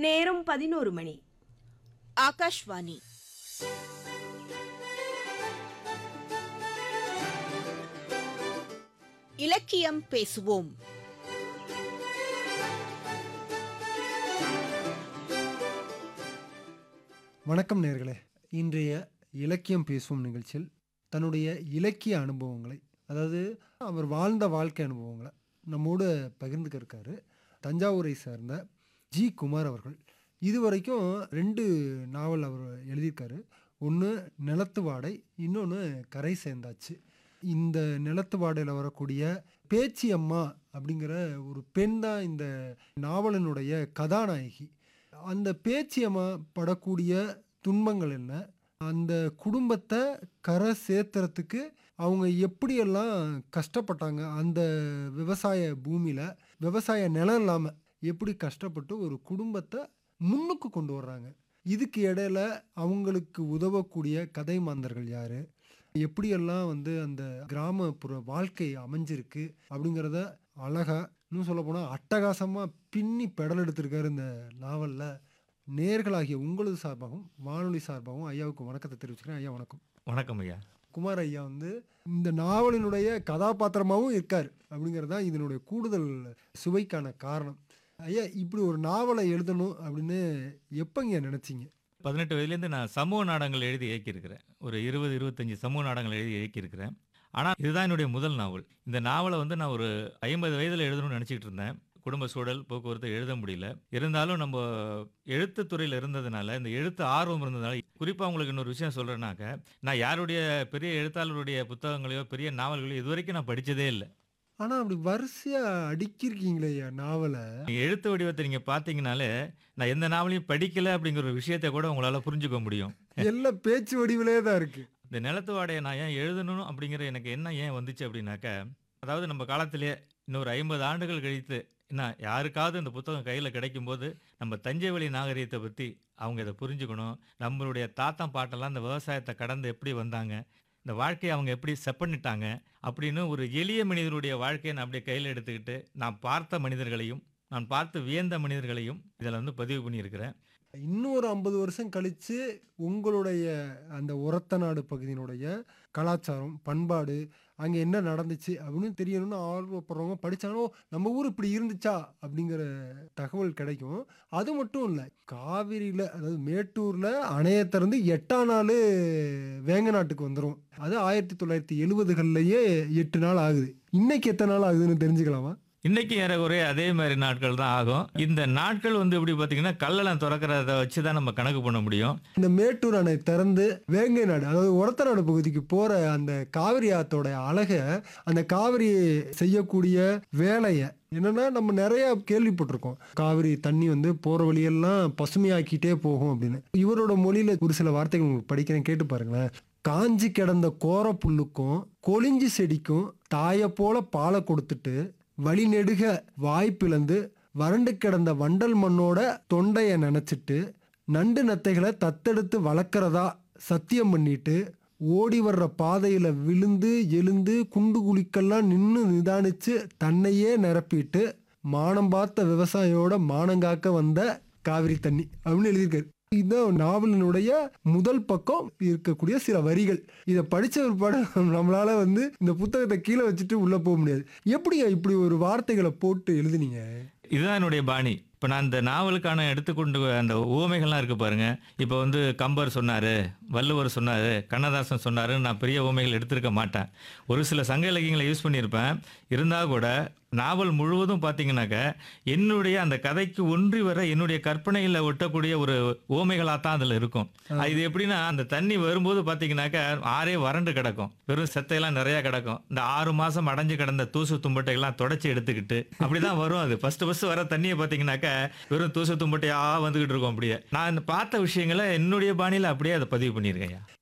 நேரம் பதினோரு மணி ஆகாஷ்வாணி இலக்கியம் பேசுவோம் வணக்கம் நேர்களே இன்றைய இலக்கியம் பேசும் நிகழ்ச்சியில் தன்னுடைய இலக்கிய அனுபவங்களை அதாவது அவர் வாழ்ந்த வாழ்க்கை அனுபவங்களை நம்மோடு பகிர்ந்துக்க இருக்காரு தஞ்சாவூரை சேர்ந்த ஜி குமார் அவர்கள் இதுவரைக்கும் ரெண்டு நாவல் அவர் எழுதியிருக்காரு ஒன்று நிலத்து வாடை இன்னொன்று கரை சேர்ந்தாச்சு இந்த நிலத்து வாடையில் வரக்கூடிய பேச்சி அம்மா அப்படிங்கிற ஒரு பெண் தான் இந்த நாவலினுடைய கதாநாயகி அந்த பேச்சியம்மா படக்கூடிய துன்பங்கள் என்ன அந்த குடும்பத்தை கரை சேர்த்துறதுக்கு அவங்க எப்படியெல்லாம் கஷ்டப்பட்டாங்க அந்த விவசாய பூமியில் விவசாய நிலம் இல்லாமல் எப்படி கஷ்டப்பட்டு ஒரு குடும்பத்தை முன்னுக்கு கொண்டு வர்றாங்க இதுக்கு இடையில அவங்களுக்கு உதவக்கூடிய கதை மாந்தர்கள் யார் எப்படியெல்லாம் வந்து அந்த கிராமப்புற வாழ்க்கை அமைஞ்சிருக்கு அப்படிங்கிறத அழகா இன்னும் சொல்ல போனால் அட்டகாசமாக பின்னி பெடல் எடுத்திருக்காரு இந்த நாவலில் நேர்களாகிய உங்களது சார்பாகவும் வானொலி சார்பாகவும் ஐயாவுக்கு வணக்கத்தை தெரிவிச்சுக்கிறேன் ஐயா வணக்கம் வணக்கம் ஐயா குமார் ஐயா வந்து இந்த நாவலினுடைய கதாபாத்திரமாகவும் இருக்கார் அப்படிங்கிறது தான் இதனுடைய கூடுதல் சுவைக்கான காரணம் ஐயா இப்படி ஒரு நாவலை எழுதணும் அப்படின்னு எப்பங்க நினச்சிங்க பதினெட்டு வயதுலேருந்து நான் சமூக நாடகங்கள் எழுதி இயக்கியிருக்கிறேன் ஒரு இருபது இருபத்தஞ்சி சமூக நாடகங்கள் எழுதி இயக்கியிருக்கிறேன் ஆனால் இதுதான் என்னுடைய முதல் நாவல் இந்த நாவலை வந்து நான் ஒரு ஐம்பது வயதில் எழுதணும்னு நினச்சிக்கிட்டு இருந்தேன் குடும்ப சூழல் போக்குவரத்து எழுத முடியல இருந்தாலும் நம்ம எழுத்துத் துறையில் இருந்ததுனால இந்த எழுத்து ஆர்வம் இருந்ததுனால குறிப்பாக உங்களுக்கு இன்னொரு விஷயம் சொல்கிறேன்னாக்க நான் யாருடைய பெரிய எழுத்தாளருடைய புத்தகங்களையோ பெரிய நாவல்களையோ இதுவரைக்கும் நான் படித்ததே இல்லை ஆனால் அப்படி வரிசையாக அடுக்கியிருக்கீங்களே ஐயா நாவலை நீங்க எழுத்து வடிவத்தை நீங்கள் பார்த்தீங்கனாலே நான் எந்த நாவலையும் படிக்கல அப்படிங்கிற ஒரு விஷயத்தை கூட உங்களால் புரிஞ்சுக்க முடியும் எல்லாம் பேச்சு வடிவிலே தான் இருக்குது இந்த நிலத்து வாடையை நான் ஏன் எழுதணும் அப்படிங்கிற எனக்கு என்ன ஏன் வந்துச்சு அப்படின்னாக்க அதாவது நம்ம காலத்திலே இன்னொரு ஐம்பது ஆண்டுகள் கழித்து என்ன யாருக்காவது இந்த புத்தகம் கையில் கிடைக்கும்போது நம்ம தஞ்சை வழி நாகரிகத்தை பற்றி அவங்க இதை புரிஞ்சுக்கணும் நம்மளுடைய தாத்தம் பாட்டெல்லாம் இந்த விவசாயத்தை கடந்து எப்படி வந்தாங்க இந்த வாழ்க்கையை அவங்க எப்படி செப்பனிட்டாங்க அப்படின்னு ஒரு எளிய மனிதனுடைய வாழ்க்கையை நான் அப்படியே கையில் எடுத்துக்கிட்டு நான் பார்த்த மனிதர்களையும் நான் பார்த்து வியந்த மனிதர்களையும் இதில் வந்து பதிவு பண்ணியிருக்கிறேன் இன்னும் ஒரு ஐம்பது வருஷம் கழித்து உங்களுடைய அந்த உரத்த நாடு பகுதியினுடைய கலாச்சாரம் பண்பாடு அங்கே என்ன நடந்துச்சு அப்படின்னு தெரியணும்னு ஆர்வப்படுறவங்க படித்தாங்களோ நம்ம ஊர் இப்படி இருந்துச்சா அப்படிங்கிற தகவல் கிடைக்கும் அது மட்டும் இல்லை காவிரியில் அதாவது மேட்டூரில் அணையை திறந்து எட்டாம் நாள் வேங்க நாட்டுக்கு வந்துடும் அது ஆயிரத்தி தொள்ளாயிரத்தி எழுபதுகள்லையே எட்டு நாள் ஆகுது இன்னைக்கு எத்தனை நாள் ஆகுதுன்னு தெரிஞ்சுக்கலாமா இன்னைக்கு ஏறக்குறைய அதே மாதிரி நாட்கள் தான் ஆகும் இந்த நாட்கள் வந்து எப்படி பார்த்தீங்கன்னா கல்லெல்லாம் திறக்கிறத வச்சு தான் நம்ம கணக்கு பண்ண முடியும் இந்த மேட்டூர் அணை திறந்து வேங்கை நாடு அதாவது உரத்த நாடு பகுதிக்கு போற அந்த காவிரி ஆத்தோட அழக அந்த காவிரி செய்யக்கூடிய வேலையை என்னன்னா நம்ம நிறைய கேள்விப்பட்டிருக்கோம் காவிரி தண்ணி வந்து போற வழியெல்லாம் பசுமையாக்கிட்டே போகும் அப்படின்னு இவரோட மொழியில ஒரு சில வார்த்தைகள் உங்களுக்கு படிக்கிறேன் கேட்டு பாருங்களேன் காஞ்சி கிடந்த கோர புல்லுக்கும் கொளிஞ்சி செடிக்கும் தாயை போல பாலை கொடுத்துட்டு வழி நெடுக வாய்ப்பிழந்து வறண்டு கிடந்த வண்டல் மண்ணோட தொண்டைய நினைச்சிட்டு நண்டு நத்தைகளை தத்தெடுத்து வளர்க்குறதா சத்தியம் பண்ணிட்டு ஓடி வர்ற பாதையில விழுந்து எழுந்து குண்டு குழிக்கெல்லாம் நின்று நிதானிச்சு தன்னையே நிரப்பிட்டு மானம் பார்த்த விவசாயியோட மானங்காக்க வந்த காவிரி தண்ணி அப்படின்னு எழுதியிருக்காரு இதுதான் நாவலினுடைய முதல் பக்கம் இருக்கக்கூடிய சில வரிகள் இதை படிச்ச பிற்பாடு நம்மளால வந்து இந்த புத்தகத்தை கீழே வச்சுட்டு உள்ள போக முடியாது எப்படியா இப்படி ஒரு வார்த்தைகளை போட்டு எழுதுனீங்க இதுதான் என்னுடைய பாணி இப்போ நான் இந்த நாவலுக்கான எடுத்துக்கொண்டு அந்த உவமைகள்லாம் இருக்கு பாருங்க இப்போ வந்து கம்பர் சொன்னார் வள்ளுவர் சொன்னார் கண்ணதாசன் சொன்னார் நான் பெரிய உவமைகள் எடுத்திருக்க மாட்டேன் ஒரு சில சங்க இலக்கியங்களை யூஸ் பண்ணியிருப்பேன் இருந்தால் கூட நாவல் முழுவதும் பார்த்தீங்கன்னாக்க என்னுடைய அந்த கதைக்கு ஒன்றி வர என்னுடைய கற்பனையில் ஒட்டக்கூடிய ஒரு உவமைகளாக தான் அதில் இருக்கும் அது இது எப்படின்னா அந்த தண்ணி வரும்போது பார்த்தீங்கன்னாக்க ஆறே வறண்டு கிடக்கும் வெறும் செத்தையெல்லாம் நிறைய கிடக்கும் இந்த ஆறு மாசம் அடைஞ்சு கிடந்த தூசு தும்பட்டையெல்லாம் தொடச்சி எடுத்துக்கிட்டு அப்படிதான் வரும் அது ஃபர்ஸ்ட் ஃபர்ஸ்ட் வர தண்ணியை பார்த்தீங்கன்னாக்க வெறும் தூசு தும்பட்டையா வந்துகிட்டு இருக்கும் அப்படியே நான் பார்த்த விஷயங்களை என்னுடைய பாணியில் அப்படியே அதை பதிவு பண்ணியிருக்கேன்